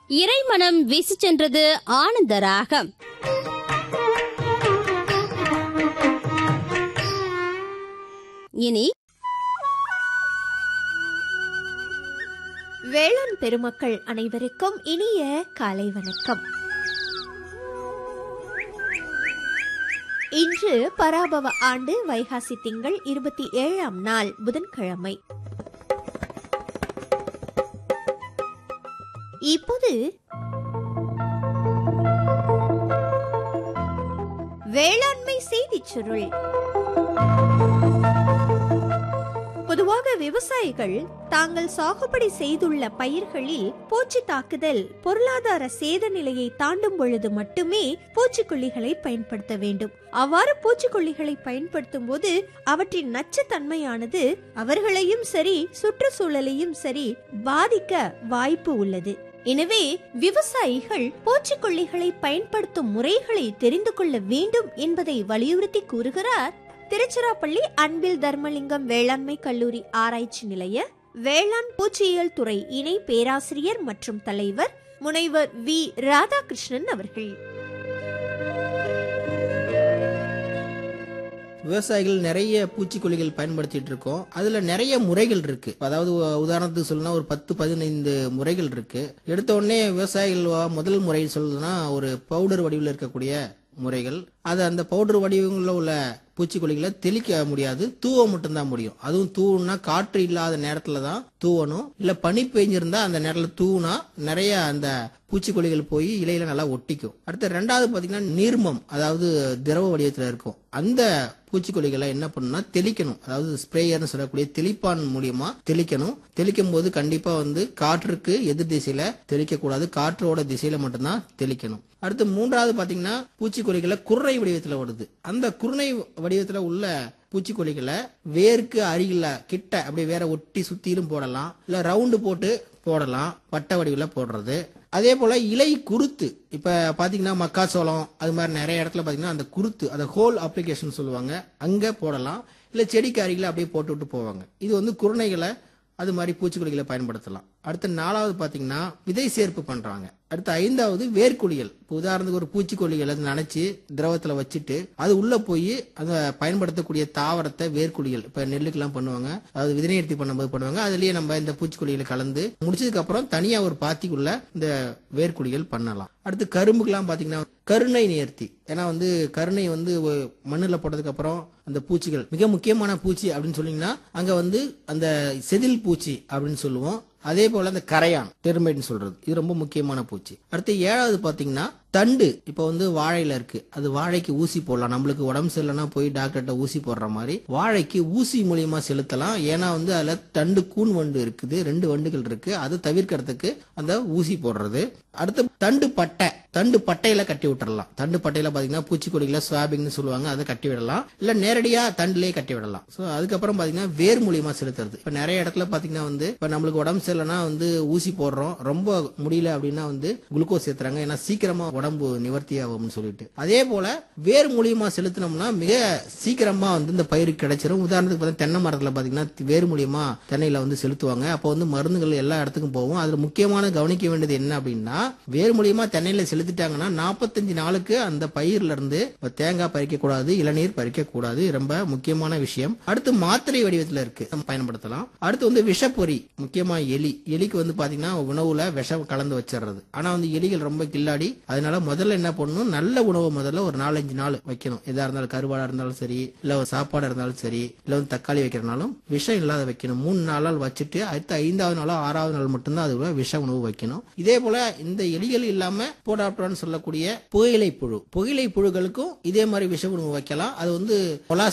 இறைமனம் வீசி சென்றது ஆனந்த ராகம் இனி வேளாண் பெருமக்கள் அனைவருக்கும் இனிய காலை வணக்கம் இன்று பராபவ ஆண்டு வைகாசி திங்கள் இருபத்தி ஏழாம் நாள் புதன்கிழமை இப்போது வேளாண்மை செய்திச் சுருள் பொதுவாக விவசாயிகள் தாங்கள் சாகுபடி செய்துள்ள பயிர்களில் பூச்சி தாக்குதல் பொருளாதார சேத நிலையை தாண்டும் பொழுது மட்டுமே பூச்சிக்கொல்லிகளை பயன்படுத்த வேண்டும் அவ்வாறு பூச்சிக்கொல்லிகளை பயன்படுத்தும் போது அவற்றின் நச்சுத்தன்மையானது அவர்களையும் சரி சுற்றுச்சூழலையும் சரி பாதிக்க வாய்ப்பு உள்ளது எனவே விவசாயிகள் பூச்சிக்கொல்லிகளை பயன்படுத்தும் முறைகளை தெரிந்து கொள்ள வேண்டும் என்பதை வலியுறுத்தி கூறுகிறார் திருச்சிராப்பள்ளி அன்பில் தர்மலிங்கம் வேளாண்மை கல்லூரி ஆராய்ச்சி நிலைய வேளாண் பூச்சியியல் துறை இணை பேராசிரியர் மற்றும் தலைவர் முனைவர் வி ராதாகிருஷ்ணன் அவர்கள் விவசாயிகள் நிறைய பூச்சிக்கொல்லிகள் பயன்படுத்திட்டு இருக்கோம் அதுல நிறைய முறைகள் இருக்கு அதாவது உ- உதாரணத்துக்கு சொல்லணும்னா ஒரு பத்து பதினைந்து முறைகள் இருக்கு எடுத்த உடனே விவசாயிகள் வ- முதல் முறை சொல்லுதுன்னா ஒரு பவுடர் வடிவில் இருக்கக்கூடிய முறைகள் அது அந்த பவுடர் வடிவங்களில் உள்ள பூச்சிக்கொல்லிகளை தெளிக்க முடியாது தூவ மட்டும்தான் முடியும் அதுவும் தூவுனா காற்று இல்லாத நேரத்துல தான் தூவணும் இல்ல பனி பெஞ்சிருந்தா அந்த நேரத்துல தூவுனா நிறைய அந்த பூச்சிக்கொல்லிகள் போய் இலையில நல்லா ஒட்டிக்கும் அடுத்து ரெண்டாவது பாத்தீங்கன்னா நீர்மம் அதாவது திரவ வடிவத்துல இருக்கும் அந்த பூச்சிக்கொல்லிகளை என்ன பண்ணணும்னா தெளிக்கணும் அதாவது ஸ்ப்ரேயர்னு சொல்லக்கூடிய தெளிப்பான் மூலியமா தெளிக்கணும் தெளிக்கும் போது கண்டிப்பா வந்து காற்றுக்கு எதிர் திசையில தெளிக்க கூடாது காற்றோட திசையில மட்டும்தான் தெளிக்கணும் அடுத்து மூன்றாவது பாத்தீங்கன்னா பூச்சிக்கொல்லிகளை குர்ரை வடிவத்துல வருது அந்த குருணை வடிவத்துல உள்ள பூச்சிக்கொல்லிகளை வேருக்கு அருகில கிட்ட அப்படியே வேற ஒட்டி சுத்திலும் போடலாம் இல்ல ரவுண்டு போட்டு போடலாம் வட்ட வடிவில் போடுறது அதே போல இலை குருத்து இப்ப பாத்தீங்கன்னா மக்காச்சோளம் அது மாதிரி நிறைய இடத்துல பாத்தீங்கன்னா அந்த குருத்து அந்த ஹோல் அப்ளிகேஷன் சொல்லுவாங்க அங்க போடலாம் இல்ல செடிக்கு அருகில அப்படியே போட்டு விட்டு போவாங்க இது வந்து குருணைகளை அது மாதிரி பூச்சிக்கொல்லிகளை பயன்படுத்தலாம் அடுத்து நாலாவது பாத்தீங்கன்னா விதை சேர்ப்பு பண்றாங்க அடுத்து ஐந்தாவது வேர்க்குழிகள் இப்போ உதாரணத்துக்கு ஒரு பூச்சிக்கொல்லிகளை அதை நனைச்சு திரவத்துல வச்சுட்டு அது உள்ள போய் அதை பயன்படுத்தக்கூடிய தாவரத்தை வேர்க்குழிகள் இப்ப நெல்லுக்கெல்லாம் பண்ணுவாங்க அதாவது விதிநீர்த்தி பண்ணும்போது பண்ணுவாங்க அதுலயே நம்ம இந்த பூச்சிக்கொல்லிகளை கலந்து முடிச்சதுக்கு அப்புறம் தனியா ஒரு பாத்திக்குள்ள இந்த வேர்க்குழிகள் பண்ணலாம் அடுத்து கரும்புக்கெல்லாம் பாத்தீங்கன்னா கருணை நேர்த்தி ஏன்னா வந்து கருணை வந்து ஒரு மண்ணுல போட்டதுக்கு அப்புறம் அந்த பூச்சிகள் மிக முக்கியமான பூச்சி அப்படின்னு சொன்னீங்கன்னா அங்க வந்து அந்த செதில் பூச்சி அப்படின்னு சொல்லுவோம் அதே போல அந்த கரையான் டெர்மைட்னு சொல்றது இது ரொம்ப முக்கியமான பூச்சி அடுத்து ஏழாவது பாத்தீங்கன்னா தண்டு இப்போ வந்து வாழையில இருக்கு அது வாழைக்கு ஊசி போடலாம் நம்மளுக்கு உடம்பு சரியில்லைன்னா போய் டாக்டர்கிட்ட ஊசி போடுற மாதிரி வாழைக்கு ஊசி மூலியமா செலுத்தலாம் ஏன்னா வந்து அதுல தண்டு கூன் வண்டு இருக்குது ரெண்டு வண்டுகள் இருக்கு அதை தவிர்க்கிறதுக்கு அந்த ஊசி போடுறது அடுத்து தண்டு பட்டை தண்டு பட்டையில கட்டி விட்டுறலாம் தண்டு பட்டையில பாத்தீங்கன்னா பூச்சிக்கொல்லிகளை ஸ்வாபிங்னு சொல்லுவாங்க அதை கட்டி விடலாம் இல்ல நேரடியா தண்டுலயே கட்டி விடலாம் சோ அதுக்கப்புறம் பாத்தீங்கன்னா வேர் மூலியமா செலுத்துறது இப்ப நிறைய இடத்துல பாத்தீங்கன்னா வந்து இப்ப நம்மளுக்கு உடம்பு சரியில்லைன்னா வந்து ஊசி போடுறோம் ரொம்ப முடியல அப்படின்னா வந்து குளுக்கோஸ் ஏத்துறாங்க ஏன்னா சீக்கிரமா உடம்பு நிவர்த்தி ஆகும்னு சொல்லிட்டு அதே போல வேர் மூலியமா செலுத்தினோம்னா மிக சீக்கிரமா வந்து இந்த பயிருக்கு கிடைச்சிரும் உதாரணத்துக்கு பார்த்தா தென்னை மரத்துல பாத்தீங்கன்னா வேர் மூலியமா தென்னையில வந்து செலுத்துவாங்க அப்போ வந்து மருந்துகள் எல்லா இடத்துக்கும் போகும் அதுல முக்கியமான கவனிக்க வேண்டியது என்ன அப்படின்னா வேர் மூலியமா தென்னையில செலுத்திட்டாங்கன்னா நாற்பத்தஞ்சு நாளுக்கு அந்த பயிர்ல இருந்து இப்ப தேங்காய் பறிக்க கூடாது இளநீர் பறிக்க கூடாது ரொம்ப முக்கியமான விஷயம் அடுத்து மாத்திரை வடிவத்துல இருக்கு நம்ம பயன்படுத்தலாம் அடுத்து வந்து விஷப்பொறி முக்கியமா எலி எலிக்கு வந்து பாத்தீங்கன்னா உணவுல விஷம் கலந்து வச்சிடுறது ஆனா வந்து எலிகள் ரொம்ப கில்லாடி அதனால முதல்ல என்ன பண்ணணும் நல்ல உணவு முதல்ல ஒரு நாலஞ்சு நாள் வைக்கணும் எதா இருந்தாலும் கருவாடா இருந்தாலும் சரி இல்ல ஒரு சாப்பாடா இருந்தாலும் சரி இல்ல வந்து தக்காளி வைக்கிறனாலும் விஷம் இல்லாத வைக்கணும் மூணு நாளால் வச்சுட்டு அடுத்த ஐந்தாவது நாளோ ஆறாவது நாள் மட்டும்தான் அது விஷ உணவு வைக்கணும் இதே போல இந்த எலிகள் இல்லாம போடாப்டான்னு சொல்லக்கூடிய புகையிலை புழு புகையிலை புழுக்களுக்கும் இதே மாதிரி விஷ உணவு வைக்கலாம் அது வந்து